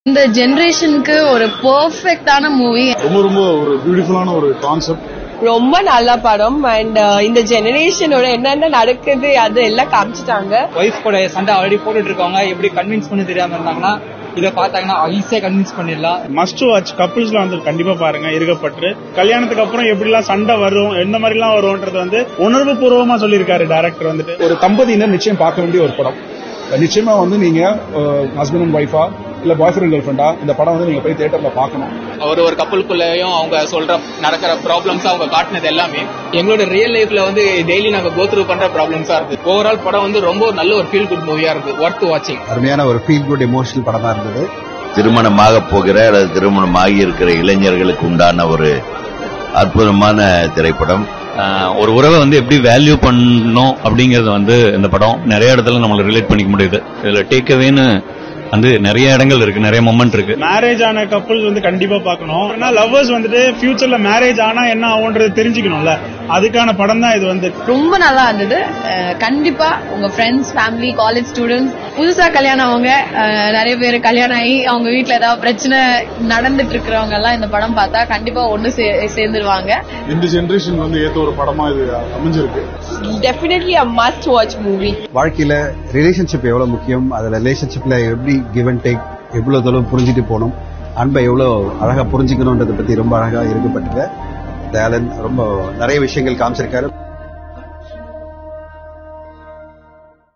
இந்த ஜெனரேஷனுக்கு ஒரு பெர்ஃபெக்ட்டான மூவி ரொம்ப ரொம்ப ஒரு பியூட்டிஃபுல்லான ஒரு கான்செப்ட் ரொம்ப நல்ல படம் அண்ட் இந்த ஜெனரேஷனோட என்னென்ன நடக்குது அது எல்லாம் காமிச்சிட்டாங்க ஒய்ஃப் கூட சண்டை ஆல்ரெடி போட்டுட்டு இருக்கவங்க எப்படி கன்வின்ஸ் பண்ண தெரியாம இருந்தாங்கன்னா இதை பார்த்தாங்கன்னா ஈஸியா கன்வின்ஸ் பண்ணிடலாம் மஸ்ட் வாட்ச் கப்பிள்ஸ்ல வந்து கண்டிப்பா பாருங்க இருக்கப்பட்டு கல்யாணத்துக்கு அப்புறம் எப்படிலாம் சண்டை வரும் எந்த மாதிரிலாம் வரும்ன்றது வந்து உணர்வு பூர்வமா சொல்லியிருக்காரு டேரக்டர் வந்துட்டு ஒரு தம்பதியினர் நிச்சயம் பார்க்க வேண்டிய ஒரு படம் நிச்சயமா வந்து நீங்க ஹஸ்பண்ட் அண்ட் ஒய்ஃபா இல்ல பாய் ஃப்ரெண்ட் கேர்ள் ஃப்ரெண்டா இந்த படம் வந்து நீங்க போய் தியேட்டர்ல பார்க்கணும் ஒரு ஒரு கப்பலுக்குள்ளேயும் அவங்க சொல்ற நடக்கிற ப்ராப்ளம்ஸ் அவங்க காட்டினது எல்லாமே எங்களோட ரியல் லைஃப்ல வந்து டெய்லி நாங்க கோ த்ரூ பண்ற ப்ராப்ளம்ஸா இருக்கு ஓவரால் படம் வந்து ரொம்ப நல்ல ஒரு ஃபீல் குட் மூவியா இருக்கு ஒர்த் வாட்சிங் அருமையான ஒரு ஃபீல் குட் எமோஷனல் படமா இருந்தது திருமணமாக போகிற அல்லது திருமணம் ஆகி இருக்கிற இளைஞர்களுக்கு உண்டான ஒரு அற்புதமான திரைப்படம் ஆஹ் ஒரு உறவை வந்து எப்படி வேல்யூ பண்ணணும் அப்படிங்கறது வந்து இந்த படம் நிறைய இடத்துல நம்மள ரிலேட் பண்ணிக்க முடியுது இதுல டேக் அவேன்னு வந்து நிறைய இடங்கள் இருக்கு நிறைய மொமெண்ட் இருக்கு மேரேஜ் ஆன கப்புள்ஸ் வந்து கண்டிப்பா பார்க்கணும் ஏன்னா லவ்வர்ஸ் வந்துட்டு ஃபியூச்சர்ல மேரேஜ் ஆனா என்ன ஆகும்ன்றது தெரிஞ்சுக்கணும்ல அதுக்கான படம் தான் இது வந்து ரொம்ப நல்லா இருந்தது அஹ் கண்டிப்பா உங்க ஃப்ரெண்ட்ஸ் ஃபேமிலி காலேஜ் ஸ்டூடெண்ட்ஸ் புதுசா கல்யாணம் அவங்க அஹ் நிறைய பேர் கல்யாணம் ஆகி அவங்க வீட்ல ஏதாவது பிரச்சனை நடந்துட்டு இருக்கிறவங்க எல்லாம் இந்த படம் பார்த்தா கண்டிப்பா ஒண்ணு சே- சேர்ந்துருவாங்க இந்த ஜெனரேஷன் வந்து ஏத்த ஒரு படமா இது அமைஞ்சிருக்கு definitely a must watch movie வாழ்க்கையில ரிலேஷன்ஷிப் எவ்வளவு முக்கியம் அதுல ரிலேஷன்ஷிப்ல எப்படி கிவ் அண்ட் டேக் எவ்வளவு தூரம் புரிஞ்சுட்டு போகணும் அன்பை எவ்வளவு அழகா புரிஞ்சுக்கணுன்றதை பத்தி ரொம்ப அழகா இருக்கப்பட்டிருக்க தயாளன் ரொம்ப நிறைய விஷயங்கள் காமிச்சிருக்காரு